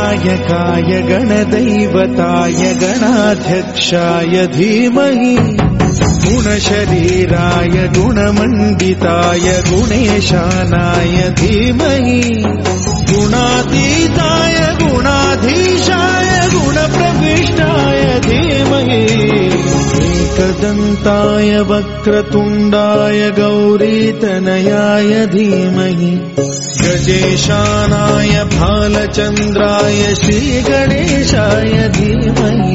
गणनायकाय गणदैवताय गणाध्यक्षाय धीमहि गुणशरीराय गुणमण्डिताय गुणेशानाय धीमहि गुणातीताय गुणाधीशाय गुणप्रविष्टाय धीमहि एकदन्ताय वक्रतुण्डाय गौरीतनयाय धीमहि गजेशानाय भालचन्द्राय श्रीगणेशाय धीमहि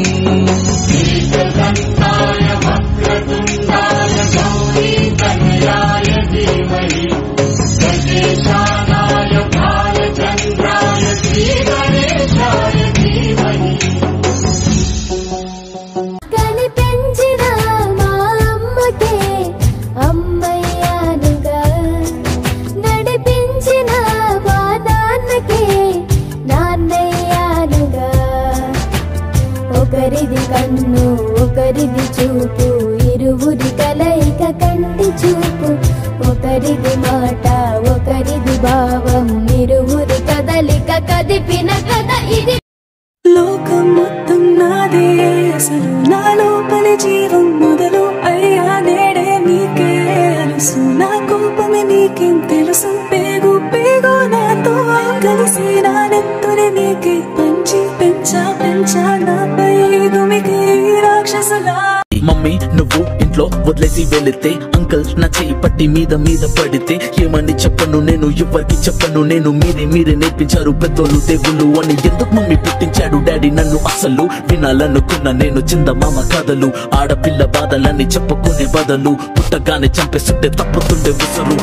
కనిపించిన మా అమ్మకే అమ్మయ్యానుగా నడిపించిన మా నాన్నకే నాన్నయ్యానుగా ఒకరిది కన్ను ఒకరిది చూపు ఇరువురి కలయిక కంటి చూపు ఒకరిది మాట ఒకరిది భావం ఇరువురి కదలిక కదిపిన కథ ఇది లోకం మొత్తం నాదే అసలు నా లోపల జీవం మొదలు అయ్యా నేడే మీకే తెలుసు నా కోపమే మీకేం తెలుసు పేగు పేగు నాతో కలిసి నా నెత్తుని మీకే పంచి పెంచా పెంచా నాపై దుమికి రాక్షసులా మమ్మీ నువ్వు ఇంట్లో వదిలేసి వెళితే అంకుల్ నా చెయ్యి పట్టి మీద మీద పడితే ఏమని చెప్పను నేను ఎవరికి చెప్పను నేను మీరే మీరే నేర్పించారు పెద్దోళ్ళు దేవుళ్ళు అని ఎందుకు మమ్మీ పుట్టించాడు డాడీ నన్ను అసలు వినాలనుకున్న నేను చిందమామ కథలు ఆడపిల్ల బాధలన్నీ చెప్పుకునే బదులు పుట్టగానే చంపేస్తుంటే తప్పుతుండే ఉసరు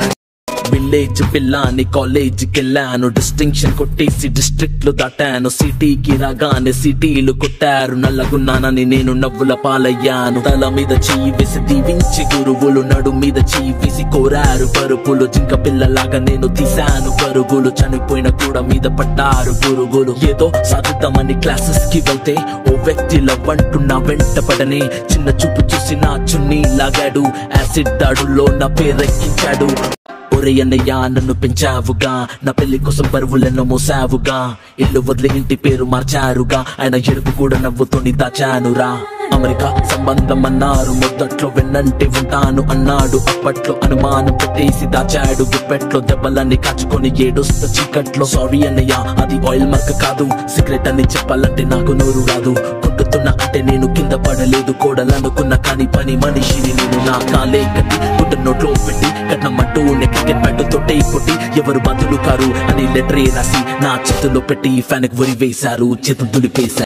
విలేజ్ పిల్లాని కాలేజ్ కెళ్ళాను డిస్టింక్షన్ కొట్టేసి డిస్ట్రిక్ట్ లో దాటాను సిటీకి రాగానే సిటీలు కొట్టారు నల్లగున్నానని నేను నవ్వుల పాలయ్యాను తల మీద చెయ్యి వేసి దీవించి గురువులు నడు మీద చెయ్యి వేసి కోరారు పరుపులు జింక పిల్లలాగా నేను తీశాను పరుగులు చనిపోయిన కూడా మీద పడ్డారు పురుగులు ఏదో సాధిద్దామని క్లాసెస్ కి వెళ్తే ఓ వ్యక్తి లవ్ అంటూ నా వెంట పడని చిన్న చూపు చూసి నా చున్నీ లాగాడు యాసిడ్ దాడుల్లో నా పేరెక్కించాడు ఒరే అన్నయ్య నన్ను పెంచావుగా నా పెళ్లి కోసం బరువులను మోసావుగా ఇల్లు వదిలి ఇంటి పేరు మార్చారుగా ఆయన ఎరుపు కూడా నవ్వుతోని దాచానురా అమెరికా సంబంధం అన్నారు మొదట్లో వెన్నంటి ఉంటాను అన్నాడు అప్పట్లో అనుమానం పెట్టేసి దాచాడు గుప్పెట్లో దెబ్బలన్నీ కాచుకొని ఏడుస్త చీకట్లో సారీ అన్నయ్య అది ఆయిల్ మార్క్ కాదు సిగరెట్ అని చెప్పాలంటే నాకు నోరు రాదు కొట్టుతున్నా అంటే నేను కింద పడలేదు కోడలనుకున్న కానీ పని మనిషిని నేను నా కాలే కట్టి గుడ్డ నోట్లో పెట్టి కట్నమంటూ క్రికెట్ బ్యాట్ తోటే కొట్టి ఎవరు బదులు కారు అని లెటరే రాసి నా చేతుల్లో పెట్టి ఫ్యాన్ కి ఉరి వేశారు చేతులు దులిపేశారు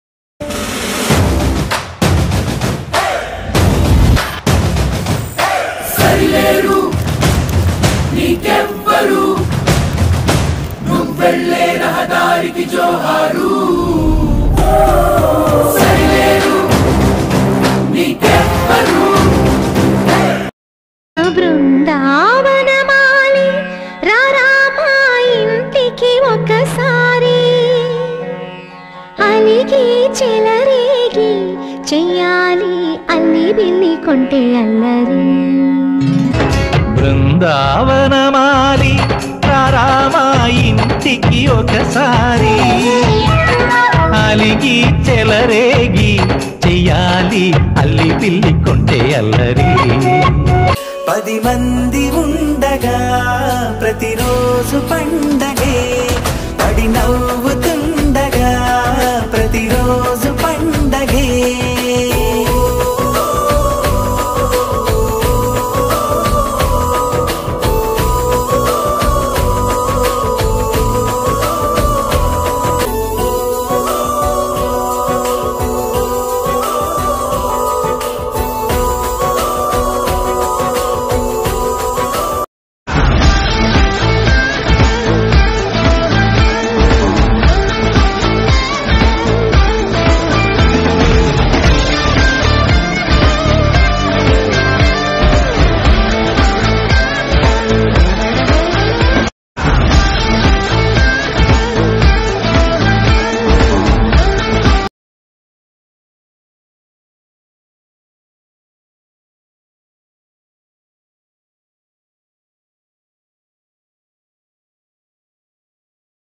బృందావనమాలి రారామా ఇంటికి ఒకసారి అలిగి చెలరేగి చెయ్యాలి అల్లి బిల్లి కొంటే అల్లరి బృందావనమాలి రారామా ఇంటికి ఒకసారి అలిగి చెలరేగి చెయ్యాలి అల్లి పిల్లి కొంటే అల్లరి పది మంది ఉండగా ప్రతిరోజు పండగే పడి నవ్వుతూ